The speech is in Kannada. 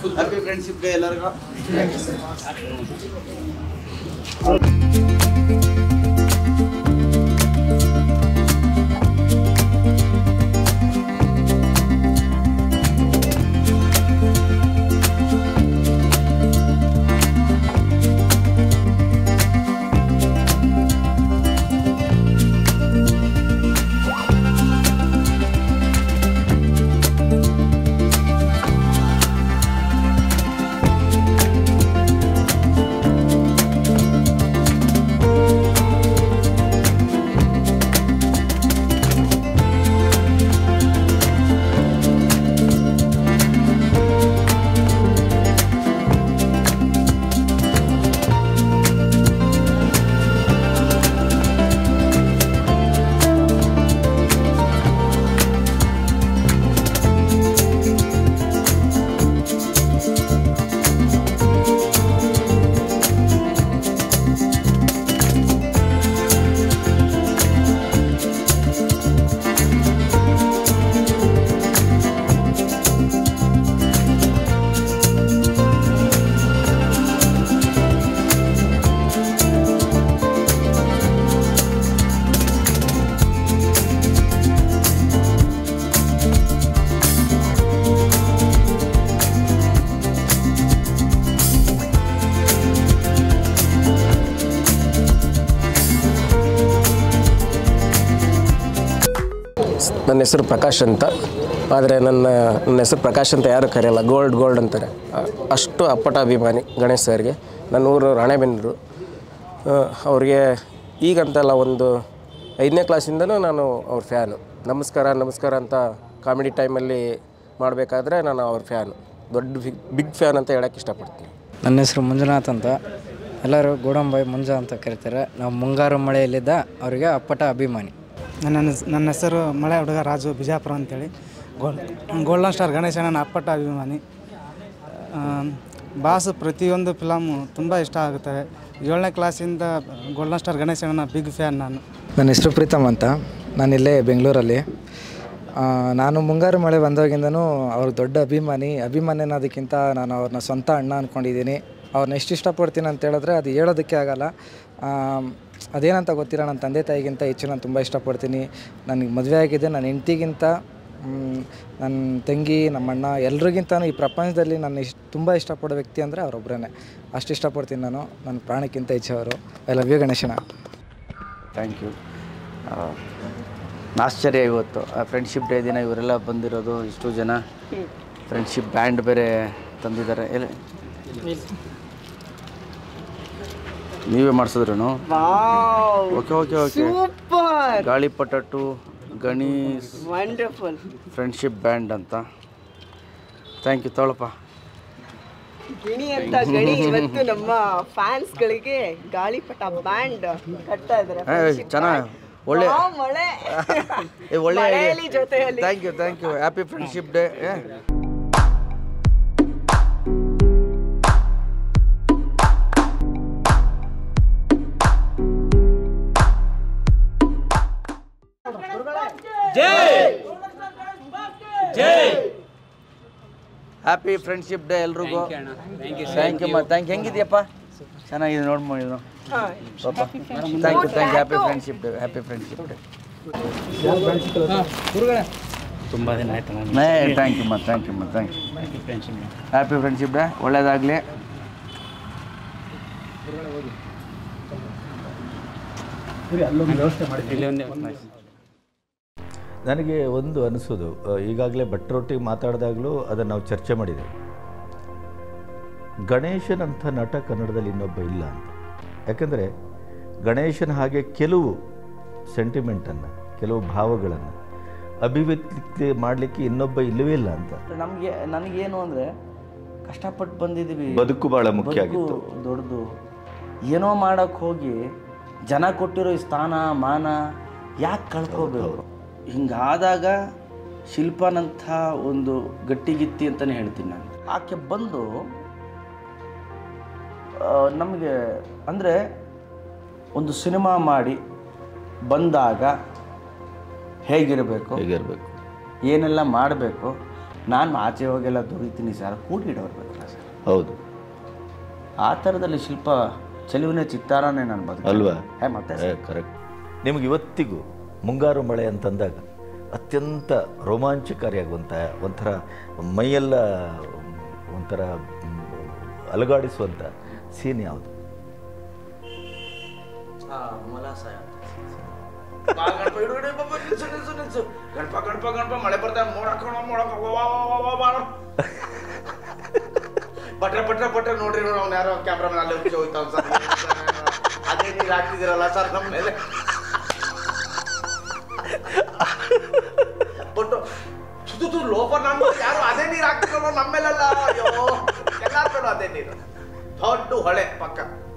ಹ್ಯಾಪಿ ಫ್ರೆಂಡ್ಶಿಪ್ ಡೇ ಎಲ್ಲರಿಗೂ ನನ್ನ ಹೆಸರು ಪ್ರಕಾಶ್ ಅಂತ ಆದರೆ ನನ್ನ ನನ್ನ ಹೆಸರು ಪ್ರಕಾಶ್ ಅಂತ ಯಾರು ಕರೆಯಲ್ಲ ಗೋಲ್ಡ್ ಗೋಲ್ಡ್ ಅಂತಾರೆ ಅ- ಅಷ್ಟು ಅಪ್ಪಟ ಅಭಿಮಾನಿ ಗಣೇಶ್ ಸರ್ಗೆ ನನ್ನ ಊರು ರಾಣೆಬೆನ್ನೂರು ಆ, ಅವ್ರಿಗೆ ಈಗಂತಲ್ಲ ಒಂದು ಐದನೇ ಕ್ಲಾಸಿಂದನೂ ನಾನು ಅವ್ರ ಫ್ಯಾನು ನಮಸ್ಕಾರ ನಮಸ್ಕಾರ ಅಂತ ಕಾಮಿಡಿ ಟೈಮಲ್ಲಿ ಮಾಡಬೇಕಾದ್ರೆ ನಾನು ಅವ್ರ ಫ್ಯಾನು ದೊಡ್ಡ ಬಿಗ್ ಬಿಗ್ ಫ್ಯಾನ್ ಅಂತ ಹೇಳೋಕ್ಕೆ ಇಷ್ಟಪಡ್ತೀನಿ ನನ್ನ ಹೆಸರು ಮಂಜುನಾಥ್ ಅಂತ ಎಲ್ಲರೂ ಗೋಡಂಬಾಯಿ ಮುಂಜ ಅಂತ ಕರೀತಾರೆ ನಾವು ಮುಂಗಾರು ಮಳೆಯಲ್ಲಿದ್ದ ಅವರಿಗೆ ಅಪ್ಪಟ ಅಭಿಮಾನಿ ನನ್ನ ನನ್ನ ಹೆಸರು ಮಳೆ ಹುಡುಗ ರಾಜು ಬಿಜಾಪುರ ಅಂತೇಳಿ ಗೋಲ್ಡ್ ಗೋಲ್ಡನ್ ಸ್ಟಾರ್ ಗಣೇಶ ನನ್ನ ಅಪ್ಪಟ ಅಭಿಮಾನಿ ಆಮ್, ಬಾಸ್ ಪ್ರತಿಯೊಂದು ಫಿಲಮು ತುಂಬ ಇಷ್ಟ ಆಗುತ್ತವೆ ಏಳನೇ ಕ್ಲಾಸಿಂದ ಗೋಲ್ಡನ್ ಸ್ಟಾರ್ ಗಣೇಶನ ಬಿಗ್ ಫ್ಯಾನ್ ನಾನು ನನ್ನ ಹೆಸರು ಪ್ರೀತಮ್ ಅಂತ ನಾನಿಲ್ಲೇ ಬೆಂಗಳೂರಲ್ಲಿ ಆ, ನಾನು ಮುಂಗಾರು ಮಳೆ ಬಂದಾಗಿಂದನೂ ಅವ್ರ ದೊಡ್ಡ ಅಭಿಮಾನಿ ಅಭಿಮಾನಿ ಅನ್ನೋದಕ್ಕಿಂತ ನಾನು ಅವ್ರನ್ನ ಸ್ವಂತ ಅಣ್ಣ ಅಂದ್ಕೊಂಡಿದ್ದೀನಿ ಅವ್ರನ್ನ ಎಷ್ಟು ಇಷ್ಟಪಡ್ತೀನಿ ಅಂತ ಹೇಳಿದ್ರೆ ಅದು ಹೇಳೋದಕ್ಕೆ ಆಗಲ್ಲ ಆಮ್, ಅದೇನಂತ ಗೊತ್ತಿಲ್ಲ ನನ್ನ ತಂದೆ ತಾಯಿಗಿಂತ ಹೆಚ್ಚು ನಾನು ತುಂಬ ಇಷ್ಟಪಡ್ತೀನಿ ನನಗೆ ಮದುವೆ ಆಗಿದೆ ನನ್ನ ಹೆಂಡ್ತಿಗಿಂತ ಮ್, ನನ್ನ ತಂಗಿ ನಮ್ಮ ಅಣ್ಣ ಎಲ್ರಿಗಿಂತನೂ ಈ ಪ್ರಪಂಚದಲ್ಲಿ ನಾನು ಇಷ್ಟ ತುಂಬ ಇಷ್ಟಪಡೋ ವ್ಯಕ್ತಿ ಅಂದರೆ ಅವರೊಬ್ಬರೇ ಅಷ್ಟು ಇಷ್ಟಪಡ್ತೀನಿ ನಾನು ನನ್ನ ಪ್ರಾಣಕ್ಕಿಂತ ಹೆಚ್ಚು ಅವರು ಐ ಲವ್ ಯು ಗಣೇಶನ ಥ್ಯಾಂಕ್ ಯು ಆಶ್ಚರ್ಯ ಇವತ್ತು ಫ್ರೆಂಡ್ಶಿಪ್ ಡೇ ದಿನ ಇವರೆಲ್ಲ ಬಂದಿರೋದು ಇಷ್ಟು ಜನ ಫ್ರೆಂಡ್ಶಿಪ್ ಬ್ಯಾಂಡ್ ಬೇರೆ ತಂದಿದ್ದಾರೆ ಎಲ್ಲ ನೀವೇ ಮಾಡಿಸಿದ್ರು okay okay okay Gaalipata two Ganesh wonderful friendship band ಅಂತ ಥ್ಯಾಂಕ್ ಯು ತೊಳಪ್ಪ ಗಿಣಿ ಅಂತ ಗಣಿ ಇವತ್ತು ನಮ್ಮ ಫ್ಯಾನ್ಸ್ ಗಳಿಗೆ ಗಾಳಿಪಟ ಬ್ಯಾಂಡ್ ಕಟ್ತಾ ಇದಾರೆ ಚೆನ್ನಾಗಿ ಒಳ್ಳೆ ಆ, ಮಳೆ ಏ, ಒಳ್ಳೆ ಮಳೆಯಲ್ಲಿ ಜೊತೆಯಲ್ಲಿ thank you thank you happy friendship day happy friendship day ಎಲ್ರಿಗೂ ಥ್ಯಾಂಕ್ ಯು ಥ್ಯಾಂಕ್ ಹೆಂಗಿದ್ಯಪ್ಪ ಚೆನ್ನಾಗಿದೆ ನೋಡ್ಬೋದು ಇದು ಪಾಪ thank you thank you happy friendship day happy friendship day ತುಂಬ ದಿನ ಆಯ್ತು ನಾನು ಥ್ಯಾಂಕ್ ಯು ಮಾ ಥ್ಯಾಂಕ್ ಯು ಮಾ thank you happy friendship day ಒಳ್ಳೇದಾಗಲಿ ಇಲ್ಲಿ ಒಂದೇ ನನಗೆ ಒಂದು ಅನಿಸೋದು ಈಗಾಗಲೇ ಭಟ್ರೊಟ್ಟಿಗೆ ಮಾತಾಡಿದಾಗಲೂ ಅದನ್ನು ನಾವು ಚರ್ಚೆ ಮಾಡಿದ್ದೇವೆ ಗಣೇಶನಂಥ ನಟ ಕನ್ನಡದಲ್ಲಿ ಇನ್ನೊಬ್ಬ ಇಲ್ಲ ಅಂತ ಯಾಕಂದರೆ ಗಣೇಶನ ಹಾಗೆ ಕೆಲವು ಸೆಂಟಿಮೆಂಟನ್ನು ಕೆಲವು ಭಾವಗಳನ್ನು ಅಭಿವ್ಯಕ್ತಿ ಮಾಡಲಿಕ್ಕೆ ಇನ್ನೊಬ್ಬ ಇಲ್ಲವೇ ಇಲ್ಲ ಅಂತ ನಮಗೆ ನನಗೇನು ಅಂದರೆ ಕಷ್ಟಪಟ್ಟು ಬಂದಿದ್ದೀವಿ ಬದುಕು ಬಹಳ ಮುಖ್ಯ ಬದುಕು ಆಗಿತ್ತು ದೊಡ್ಡದು ಏನೋ ಮಾಡೋಕ್ಕೆ ಹೋಗಿ ಜನ ಕೊಟ್ಟಿರೋ ಈ ಸ್ಥಾನ ಮಾನ ಯಾಕೆ ಕಳ್ಕೋಬೇಕು ಹಿಂಗಾದಾಗ ಶಿಲ್ಪನಂಥ ಒಂದು ಗಟ್ಟಿಗಿತ್ತಿ ಅಂತಲೇ ಹೇಳ್ತೀನಿ ನಾನು ಆಕೆ ಬಂದು ನಮಗೆ ಅಂದರೆ ಒಂದು ಸಿನಿಮಾ ಮಾಡಿ ಬಂದಾಗ ಹೇಗಿರಬೇಕು ಹೇಗಿರಬೇಕು ಏನೆಲ್ಲ ಮಾಡಬೇಕು ನಾನು ಆಚೆ ಹೋಗೆಲ್ಲ ದುಡಿತೀನಿ ಸರ್ ಕೂಡಿಡೋರು ಬೇಕಲ್ಲ ಸರ್ ಹೌದು ಆ ಥರದಲ್ಲಿ ಶಿಲ್ಪ ಚೆಲುವಿನ ಚಿತ್ತಾರನೇ ನಾನು ಬದುಕು ಅಲ್ವಾ ಹೇ ಮತ್ತೆ ಸರ್. ಕರೆಕ್ಟ್ ನಿಮ್ಗೆ ಇವತ್ತಿಗೂ ಮುಂಗಾರು ಮಳೆ ಅಂತಂದಾಗ ಅತ್ಯಂತ ರೋಮಾಂಚಕಾರಿಯಾಗುವಂಥ ಒಂಥರ ಮೈಯೆಲ್ಲ ಒಂಥರ ಮ್, ಅಲುಗಾಡಿಸುವಂಥ ಸೀನ್ ಯಾವುದು ಆ, ಮೊಲಾಸಾಯ ಅಂತ. ಬಾ ಗಣಪ, ಇಡು, ಇಡು, ಬಾಬಾ, ನಿಲ್ಸು, ನಿಲ್ಸು, ನಿಲ್ಸು. ಗಣಪ ಗಣಪ ಗಣಪ ಮಳೆ ಬರ್ತಾ ಮೋಡ ಕಣ ಮೋಡ ವಾ, ವಾ, ವಾ, ವಾ, ವಾ, ವಾ. ಬಟ್ರೆ ಬಟ್ರೆ ಬಟ್ರೆ ನೋಡ್ರಿ ಅವ್ನು ಯಾರೋ ಕ್ಯಾಮ್ರಾಮನ್ ಅಲ್ಲಿ ಉಚ್ಚಿ ಹೋಯ್ತಾವ್ ಸರ್ ಅದೇ ನೀರು ಹಾಕ್ತಿದ್ದೀರಲ್ಲ ಸರ್ ನಮ್ಮ ಮೇಲೆ ಬಟ್ ಸುತ್ತು ಲೋಫರ್ ನಮ್ಮ ಯಾರು ಅದೇ ನೀರು ಹಾಕ್ತಿರಲ್ಲ ನಮ್ಮ ಮೇಲೆಲ್ಲ ಅಯ್ಯೋ ಎಲ್ಲಾರ್ ಮೇಲೂ ಅದೇ ನೀರು ದೊಡ್ಡ ಹೊಳೆ ಪಕ್ಕ